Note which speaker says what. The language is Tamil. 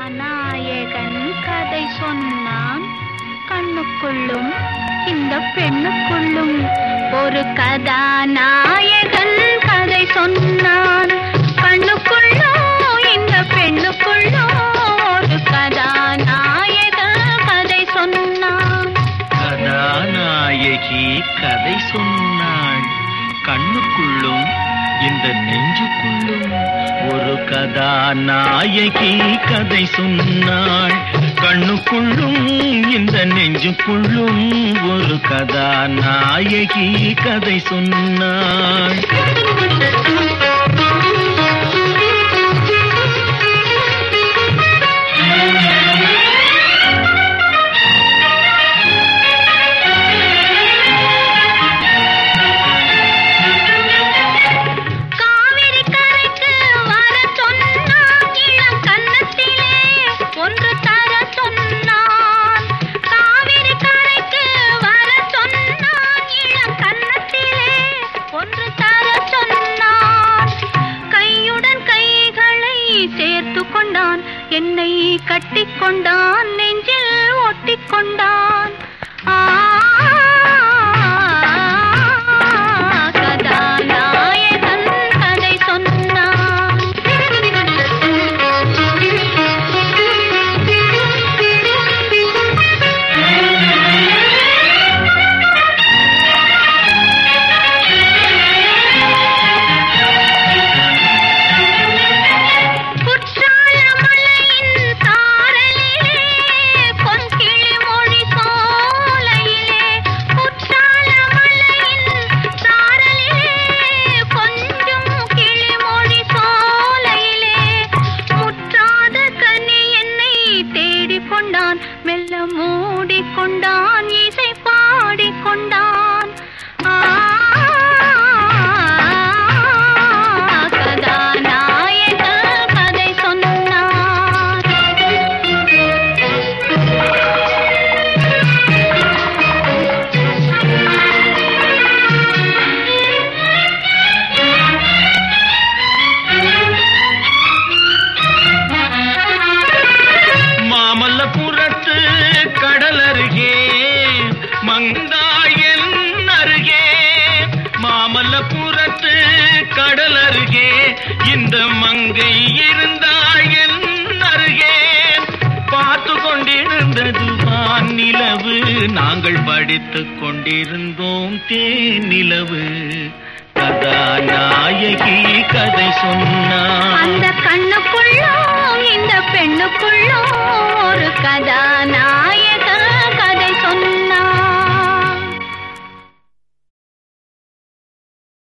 Speaker 1: கதாநாயகன் கதை சொன்னான் கண்ணுக்குள்ளும் இந்த பெண்ணுக்குள்ளும் ஒரு கதாநாயகன் கதை சொன்னான் கண்ணுக்குள்ளும் இந்த பெண்ணுக்குள்ளும் ஒரு கதாநாயகன் கதை சொன்னான்
Speaker 2: கதாநாயகி கதை சொன்னாள் கண்ணுக்குள்ளும் இந்த நெஞ்சுக்குள்ளும் ஒரு கதாநாயகி கதை சொன்னாள் கண்ணுக்குள்ளும் இந்த நெஞ்சுக்குள்ளும் ஒரு கதாநாயகி கதை சொன்னாள்
Speaker 1: காவிரி கரைக்கு வர சொன்னான் இளம் கன்னத்திலே ஒன்று தர சொன்னான் காவிரி கரைக்கு வர சொன்னான் இளம் கன்னத்திலே ஒன்று தர சொன்னான் கையுடன் கைகளை சேர்த்து கொண்டான் என்னை கட்டிக்கொண்டான் நெஞ்சில் ஒட்டிக்கொண்டான் ஆ கதாநாயகன் கதை சொன்னான் குற்றால மலையின் சாரலிலே பொன்கிளி மொழி சோலையிலே குற்றால மலையின் சாரலிலே கொஞ்சம் கிளிமொழி சோலையிலே முற்றாத கனி என்னை தேடிக் கொண்டான் மெல்ல மூடிக்கொண்டான் இசை பாடிக்கொண்டான் ஆ கதாநாயகன் கதை சொன்னான்
Speaker 2: மாமல்லபுரத்து கடல் அருகே மங்காயன் அருகே மாமல்லபுரத்து கடல் அருகே இந்த மங்கை இருந்தாள் என் அருகே பார்த்து கொண்டிருந்தது வான் நிலவு நாங்கள் படித்துக் கொண்டிருந்தோம் தேன் நிலவு கதாநாயகி கதை சொன்னான்
Speaker 1: அந்த கண்ணுக்குள்ளோ